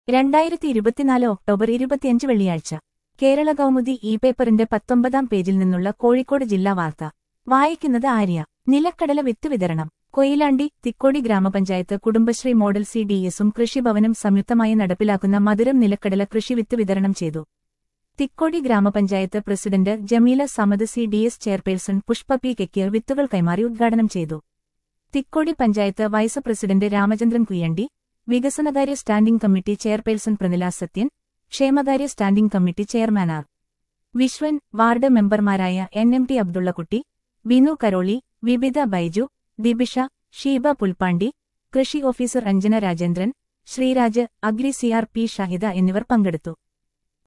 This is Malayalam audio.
രണ്ടായിരത്തി ഇരുപത്തിനാല് ഒക്ടോബർ ഇരുപത്തിയഞ്ച് വെള്ളിയാഴ്ച കേരള കൗമുദി ഇ പേപ്പറിന്റെ പത്തൊമ്പതാം പേജിൽ നിന്നുള്ള കോഴിക്കോട് ജില്ലാ വാർത്ത വായിക്കുന്നത് ആര്യ നിലക്കടല വിത്ത് വിതരണം കൊയിലാണ്ടി തിക്കോടി ഗ്രാമപഞ്ചായത്ത് കുടുംബശ്രീ മോഡൽ സി ഡി എസും കൃഷിഭവനും സംയുക്തമായി നടപ്പിലാക്കുന്ന മധുരം നിലക്കടല കൃഷി വിത്ത് വിതരണം ചെയ്തു തിക്കോടി ഗ്രാമപഞ്ചായത്ത് president Jameela Samad C D S chairperson Pushpa P കെക്കിയർ വിത്തുകൾ കൈമാറി ഉദ്ഘാടനം ചെയ്തു തിക്കോടി പഞ്ചായത്ത് വൈസ് പ്രസിഡന്റ് രാമചന്ദ്രൻ കുയ്യണ്ടി വികസനകാര്യ standing committee chairperson Pranila Sathyan ക്ഷേമകാര്യ standing committee chairman R Viswan ward മെമ്പർമാരായ N M T Abdullakutty Binu Karoli Vibitha Baiju Dibisha Sheeba Pulppandi കൃഷി officer Anjana Rajendran Sreeraj agri C R P Shahida എന്നിവർ പങ്കെടുത്തു